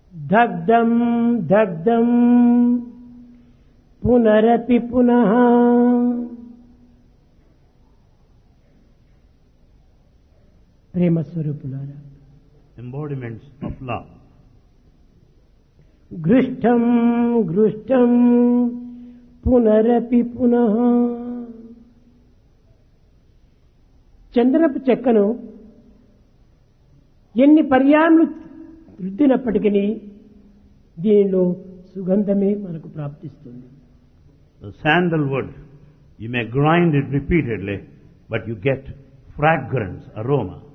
దగ్ధం దగ్ధం పునరపి పునః ప్రేమ స్వరూపులారా embodiments of love. గృష్టం గృష్టం పునరపి పునః చందనపు చెక్కను ఎన్ని పర్యాములు రుద్దినప్పటికీ దీనిలో సుగంధమే మనకు ప్రాప్తిస్తుంది The sandalwood, you may grind it repeatedly, but you get fragrance, aroma.